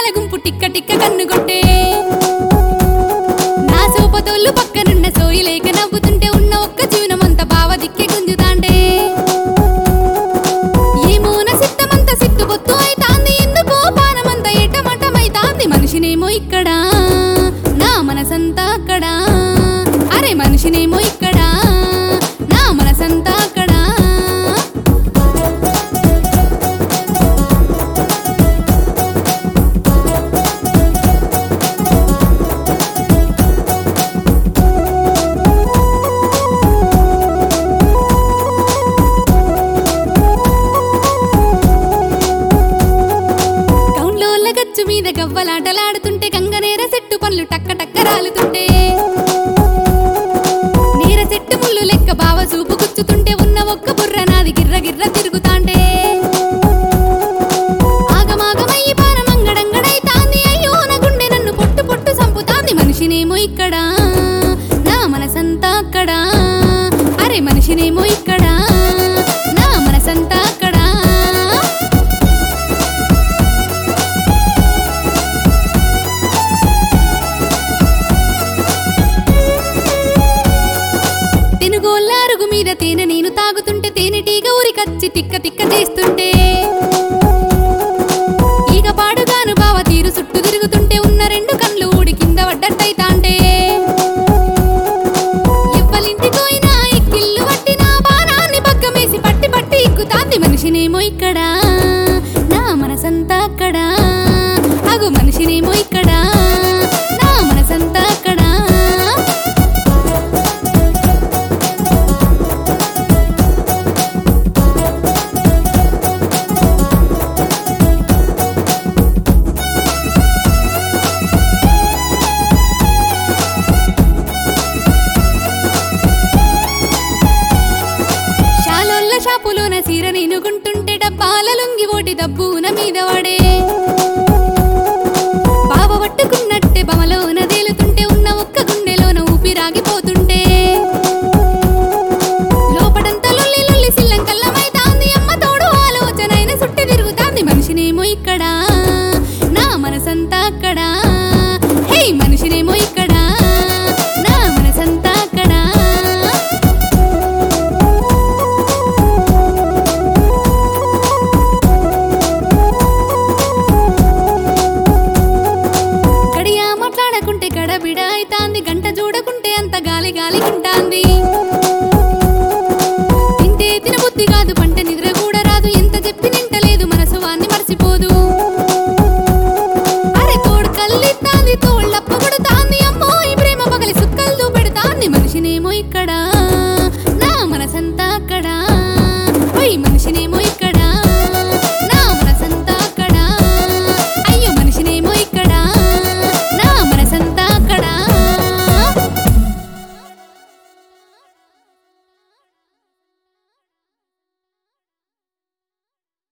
జనాల గుంపు టిక్క టిక్క కన్నుగొట్టే నా సోపతోళ్ళు పక్కనున్న సోయి లేక నవ్వుతుంటే ఉన్న ఒక్క జీవనమంత బావ దిక్కే గుంజుతాండే ఏమోన సిద్ధమంత సిద్ధుబొత్తు అయితాంది ఎందుకో పానమంత ఎటమటమైతాంది మనిషినేమో ఇక్కడ నా మనసంతా అక్కడ అరే మనిషినేమో ఇక్కడ నా మనసంతా అక్కడ కౌండ్లోళ్ళ గచ్చు మీద గవ్వలాటలాడుతుంటే గంగనేర చెట్టు పళ్ళు టక్క టక్క రాలుతుంటే నేర చెట్టు ముళ్ళు లెక్క బావ చూపు గుచ్చుతుంటే ఉన్న ఒక్క బుర్ర నాది గిర్ర గిర్ర తిరుగుతాంటే ఆగమాగమయ్యి పానమంగడంగడైతాంది అయ్యో నా గుండె నన్ను పొట్టు పొట్టు సంపుతాంది మనిషినేమో ఇక్కడ నా మనసంతా అక్కడ అరే మనిషినేమో ఇక్కడ నా మనసంతా అక్కడ తెనుగోళ్ళ అరుగు మీద తేనె నేను తాగుతుంటే తేనెటీగ ఊరికచ్చి తిక్క తిక్క చేస్తుంటే ఈగ పాడుగాను బావ తీరు చుట్టూ తిరుగుతుంటే ఉన్న రెండు కళ్ళు ఊడి కింద పడ్డట్టయితాంటే ఎవ్వలింటికోయినా ఎక్కిళ్ళు పట్టినా బాణాన్ని పక్కమేసి పట్టి పట్టి ఎక్కుతాంది మనిషినేమో ఇక్కడ నా మనసంతా అక్కడ అగు మనిషినేమో ఇక్కడ నా మనసంతా అక్కడ షాలోళ్ళ షాపులోన చీర నేనుకుంటుంటే డబ్బాల లొంగి ఓటి దబ్బున మీద పడే బావ పట్టుకున్నట్టే బమలోన తేలుతుంటే ఉన్న ఒక్క గుండెలోన ఊపిరాగిపోతుంటే లోపడంతా లొల్లి లొల్లి సిల్లంకల్లమైతాంది అమ్మ తోడు ఆలోచనైన సుట్టి తిరుగుతాంది మనిషినేమో ఇక్కడ నా మనసంతా అక్కడ హే మనిషినేమో